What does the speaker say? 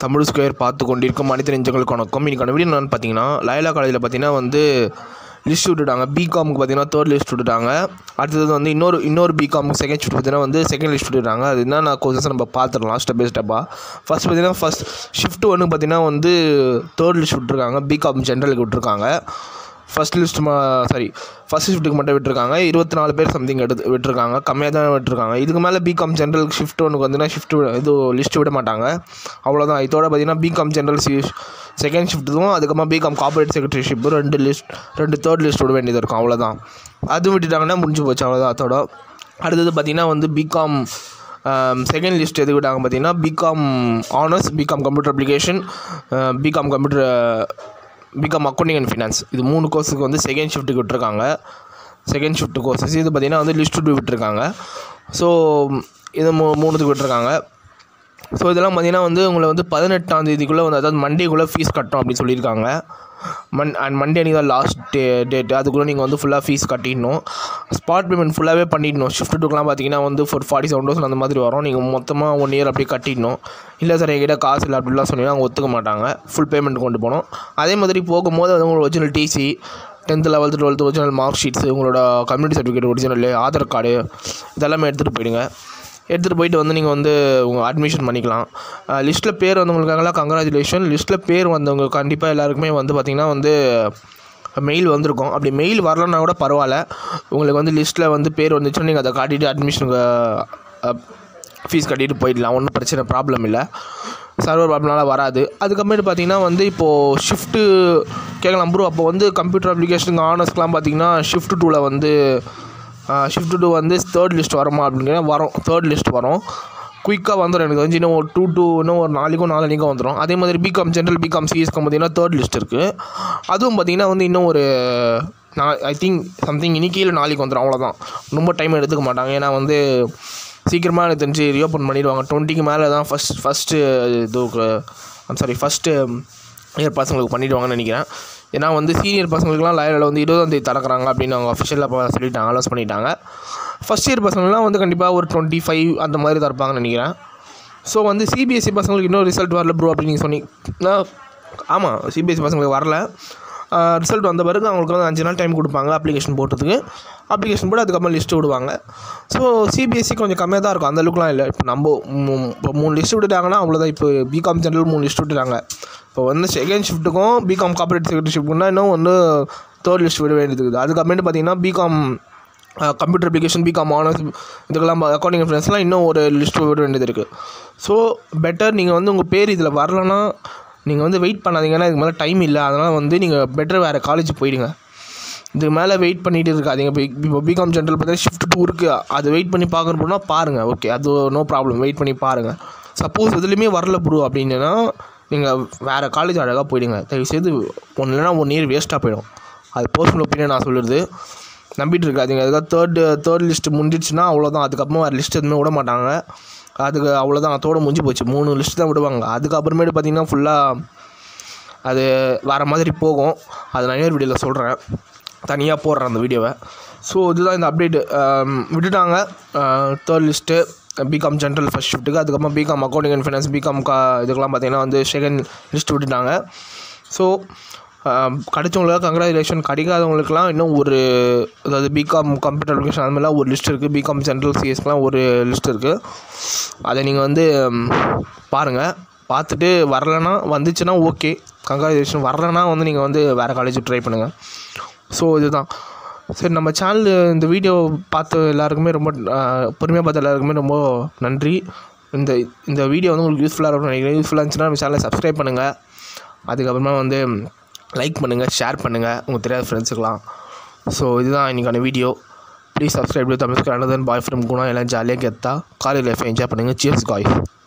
Tamil square பார்த்து கொண்டிருக்கும் மனித நெஞ்சங்களுக்கு வணக்கம் இன்றைக்கான வீடியோ என்னன்னு பார்த்தீங்கன்னா லயலா காலேஜில் பார்த்தீங்கன்னா வந்து லிஸ்ட் விட்டுட்டாங்க பிகாமுக்கு பார்த்தீங்கன்னா தேர்ட் லிஸ்ட் விட்டுட்டாங்க அடுத்தது வந்து இன்னொரு இன்னொரு பிகாமுக்கு செகண்ட் ஷிஃப்ட் பார்த்தீங்கன்னா வந்து செகண்ட் லிஸ்ட் விட்டுட்டாங்க அது என்னென்ன கோர்சஸ் நம்ம பார்த்துடலாம் ஸ்டெப் பை ஸ்டெப்பாக ஃபஸ்ட் பார்த்தீங்கன்னா ஃபஸ்ட் ஷிஃப்ட் ஒன்று பார்த்தீங்கன்னா வந்து தேர்ட் லிஸ்ட் விட்டுருக்காங்க பிகாம் ஜென்ரலுக்கு விட்டுருக்காங்க ஃபஸ்ட் லிஸ்ட் சாரி ஃபஸ்ட் ஷிஃப்ட்டுக்கு மட்டும் விட்டுருக்காங்க இருபத்தி நாலு பேர் சம்திங் எடுத்து விட்டுருக்காங்க கம்மியாக தான் விட்டுருக்காங்க இதுக்கு மேலே பிகாம் ஜென்ரல் ஷிஃப்ட் ஒன்றுக்கு வந்துன்னா ஷிஃப்ட் இது லிஸ்ட் விட மாட்டாங்க அவ்வளோதான் இதோட பார்த்தீங்கன்னா பிகாம் ஜென்ரல் சி செகண்ட் ஷிஃப்ட்டும் அதுக்கப்புறமா பிகாம் கார்பரேட் செக்ரட்டரிஷிப் ரெண்டு லிஸ்ட் ரெண்டு தேர்ட் லிஸ்ட் விட வேண்டியது இருக்கும் அவ்வளோதான் அது விட்டுட்டாங்கன்னா முடிஞ்சு போச்சு அவ்வளோதான் அதோட அடுத்தது பார்த்திங்கன்னா வந்து பிகாம் செகண்ட் லிஸ்ட் எது விட்டாங்க பார்த்தீங்கன்னா BCom honours BCom computer application BCom computer BCom accounting and finance இது மூணு கோர்ஸுக்கு வந்து செகண்ட் ஷிஃப்ட்டுக்கு விட்டுருக்காங்க செகண்ட் ஷிஃப்ட் கோர்சஸ் இது பார்த்திங்கன்னா வந்து லிஸ்ட் டூ விட்டுருக்காங்க ஸோ இது மூ மூணுத்துக்கு விட்டுருக்காங்க ஸோ இதெல்லாம் பார்த்திங்கன்னா வந்து உங்களை வந்து பதினெட்டாம் தேதிக்குள்ளே வந்து அதாவது மண்டேக்குள்ளே ஃபீஸ் கட்டணும் அப்படின்னு சொல்லியிருக்காங்க மண் அண்ட் மண்டே அன்றைக்கி தான் லாஸ்ட் டே டேட்டு அதுக்குள்ளே நீங்கள் வந்து ஃபுல்லாக ஃபீஸ் கட்டிடணும் ஸ்பாட் பேமெண்ட் ஃபுல்லாகவே பண்ணிடணும் ஷிஃப்ட் டூக்கெலாம் பார்த்தீங்கன்னா வந்து ஃபோர் ஃபார்ட்டி செவன் தௌசண்ட் அந்த மாதிரி வரும் நீங்கள் மொத்தமாக ஒன் இயர் அப்படியே கட்டிடணும் இல்லை சார் என்கிட்ட காசு இல்லை அப்படிலாம் சொன்னீங்கன்னா அவங்க ஒத்துக்க மாட்டாங்க ஃபுல் பேமெண்ட் கொண்டு போகணும் அதே மாதிரி போகும்போது அது உங்களோட original TC tenth eleventh twelfth original mark sheets உங்களோட community certificate original Aadhaar card இதெல்லாமே எடுத்துகிட்டு போயிடுங்க எடுத்துகிட்டு போயிட்டு வந்து நீங்கள் வந்து உங்கள் அட்மிஷன் பண்ணிக்கலாம் லிஸ்ட்டில் பேர் வந்தவங்களுக்காகலாம் கங்க்ராச்சுலேஷன் லிஸ்ட்டில் பேர் வந்தவங்க கண்டிப்பாக எல்லாருக்குமே வந்து பார்த்திங்கன்னா வந்து மெயில் வந்திருக்கும் அப்படி மெயில் வரலன்னா கூட பரவாயில்ல உங்களுக்கு வந்து லிஸ்ட்டில் வந்து பேர் வந்துச்சுன்னா நீங்கள் அதை காட்டிட்டு அட்மிஷனுக்கு ஃபீஸ் கட்டிட்டு போயிடலாம் ஒன்றும் பிரச்சனை ப்ராப்ளம் இல்லை சர்வர் ப்ராப்ளம்னால வராது அதுக்கப்புறமேட்டு பார்த்தீங்கன்னா வந்து இப்போது ஷிஃப்ட்டு கேட்கலாம் ப்ரோ அப்போ வந்து கம்ப்யூட்டர் அப்ளிகேஷனுக்கு ஆனர்ஸ்க்கெலாம் பார்த்தீங்கன்னா ஷிஃப்ட் டூவில் வந்து ஷிஃப்ட் டூ வந்து தேர்ட் லிஸ்ட் வருமா அப்படிங்கிற வரும் தேர்ட் லிஸ்ட் வரும் குயிக்காக வந்துடும் எனக்கு தெரிஞ்சு இன்னும் ஒரு டூ டூ இன்னும் ஒரு நாளைக்கும் நாலனைக்கும் வந்துடும் அதே மாதிரி பிகாம் ஜென்ரல் பிகாம் சிஎஸ்க்கு பார்த்தீங்கன்னா தேர்ட் லிஸ்ட் இருக்குது அதுவும் பார்த்தீங்கன்னா வந்து இன்னும் ஒரு நான் ஐ திங்க் சம்திங் இன்னைக்கு இல்லை நாளைக்கு வந்துடும் அவ்வளோதான் ரொம்ப டைம் எடுத்துக்க மாட்டாங்க ஏன்னா வந்து சீக்கிரமாக எனக்கு தெரிஞ்சு ரீஓப்பன் பண்ணிடுவாங்க டுவெண்ட்டிக்கு மேலே தான் ஃபஸ்ட் ஃபஸ்ட்டு இதுக்கு சாரி ஃபஸ்ட்டு இயர் பசங்களுக்கு பண்ணிவிடுவாங்கன்னு நினைக்கிறேன் ஏன்னா வந்து சீனியர் பசங்களுக்குலாம் லைவில் வந்து இருபதாம் தேதி திறக்கிறாங்க அப்படின்னு அவங்க அஃபிஷியலாக சொல்லிட்டாங்க அலோஸ் பண்ணிட்டாங்க ஃபஸ்ட் இயர் பசங்கள்லாம் வந்து கண்டிப்பாக ஒரு டுவெண்ட்டி ஃபைவ் அந்த மாதிரி திறப்பாங்கன்னு நினைக்கிறேன் ஸோ வந்து சிபிஎஸ்சி பசங்களுக்கு இன்னும் ரிசல்ட் வரல ப்ரோ அப்படின்னு நீங்கள் சொன்னீங்கன்னா ஆமாம் சிபிஎஸ்சி பசங்களுக்கு வரல ரிசல்ட் வந்த பிறகு அவங்களுக்கு வந்து அஞ்சு நாள் டைம் கொடுப்பாங்க அப்ளிகேஷன் போட்டதுக்கு அப்ளிகேஷன் போட்டு அதுக்கப்புறம் லிஸ்ட்டு விடுவாங்க ஸோ சிபிஎஸ்சி கொஞ்சம் கம்மியாக தான் இருக்கும் அந்த அளவுக்குலாம் இல்லை இப்போ நம்ம இப்போ மூணு லிஸ்ட் விட்டுட்டாங்கன்னா அவ்வளோதான் இப்போ பிகாம் ஜென்ரல் மூணு லிஸ்ட் விட்டுட்டாங்க இப்போ வந்து செகண்ட் ஷிஃப்ட்டுக்கும் பிகாம் கார்பரேட் செக்ரட்டரிஷிப்க்குன்னா இன்னும் வந்து தேர்ட் லிஸ்ட் விட வேண்டியது இருக்குது அதுக்கப்புறமேட்டு பார்த்தீங்கன்னா BCom computer application BCom honours இதுக்கெல்லாம் அக்கௌண்டிங் ஃபினான்ஸ்லாம் இன்னும் ஒரு லிஸ்ட் விட வேண்டியது இருக்குது ஸோ பெட்டர் நீங்கள் வந்து உங்கள் பேர் இதில் வரலன்னா நீங்கள் வந்து வெயிட் பண்ணாதீங்கன்னா இதுக்கு மேலே டைம் இல்லை அதனால் வந்து நீங்கள் பெட்டர் வேறு காலேஜ் போயிடுங்க இதுக்கு மேலே வெயிட் பண்ணிகிட்டு இருக்காதிங்க இப்போ இப்போ பிகாம் ஜென்ரல் பார்த்தீங்கன்னா ஷிஃப்ட் டூ இருக்குது அது வெயிட் பண்ணி பார்க்கணும்னா பாருங்கள் ஓகே அது நோ ப்ராப்ளம் வெயிட் பண்ணி பாருங்கள் சப்போஸ் இதுலேயுமே வரல ப்ரோ அப்படின்னா நீங்கள் வேறு காலேஜ் அழகாக போயிடுங்க தயவுசெய்து ஒன்று இல்லைனா ஒன் இயர் வேஸ்ட்டாக போயிடும் அது பர்சனல் ஒப்பீனியன் நான் சொல்லுறது நம்பிட்டு இருக்காதிங்க அதுக்காக தேர்டு தேர்ட் லிஸ்ட்டு முடிஞ்சிடுச்சுன்னா அவ்வளோதான் அதுக்கப்புறமா வேறு லிஸ்ட் எதுவுமே விட மாட்டாங்க அதுக்கு அவ்வளோதான் அதோட முடிஞ்சு போச்சு மூணு லிஸ்ட் தான் விடுவாங்க அதுக்கப்புறமேட்டு பார்த்திங்கன்னா ஃபுல்லாக அது வேறு மாதிரி போகும் அது நான் இன்னொரு வீடியோவில் சொல்கிறேன் தனியாக போடுறேன் அந்த வீடியோவை ஸோ இதுதான் இந்த அப்டேட்டு விட்டுட்டாங்க third list BCom general first ஷிஃப்ட்டுக்கு அதுக்கப்புறம் BCom accounting and finance BCom கா இதுக்கெல்லாம் பார்த்திங்கன்னா வந்து செகண்ட் லிஸ்ட் விட்டுட்டாங்க ஸோ கிடைச்சவங்களுக்கு கங்க்ராச்சுலேஷன் கிடைக்காதவங்களுக்குலாம் இன்னும் ஒரு அதாவது பிகாம் கம்ப்யூட்டர் அப்ளிகேஷன் அது மாதிரிலாம் ஒரு லிஸ்ட் இருக்குது பிகாம் ஜென்ரல் சிஎஸ்க்குலாம் ஒரு லிஸ்ட் இருக்குது அதை நீங்கள் வந்து பாருங்கள் பார்த்துட்டு வரலைன்னா வந்துச்சுன்னா ஓகே கங்க்ராச்சுலேஷன் வரலைன்னா வந்து நீங்கள் வந்து வேறு காலேஜ் ட்ரை பண்ணுங்கள் ஸோ இதுதான் சரி நம்ம சேனல் இந்த வீடியோ பார்த்த எல்லாருக்குமே ரொம்ப பொறுமையாக பார்த்த எல்லாருக்குமே ரொம்ப நன்றி இந்த இந்த வீடியோ வந்து உங்களுக்கு யூஸ்ஃபுல்லாக இருக்கும்னு நினைக்கிறேன் யூஸ்ஃபுல்லாக இருந்துச்சுன்னா நம்ம சேனலை சப்ஸ்கிரைப் பண்ணுங்கள் அதுக்கப்புறமா வந்து லைக் பண்ணுங்கள் ஷேர் பண்ணுங்கள் உங்கள் தெரியாத ஃப்ரெண்ட்ஸுக்கெலாம் ஸோ இதுதான் இன்றைக்கான வீடியோ ப்ளீஸ் சப்ஸ்கிரைப் தமிழ்ஸ்க்கு அனதன் பாய் ஃப்ரெண்ட் குணம் எல்லாம் ஜாலியாக கெத்தா காலேஜ் லைஃப்பை என்ஜாய் பண்ணுங்கள் சியர்ஸ் காய்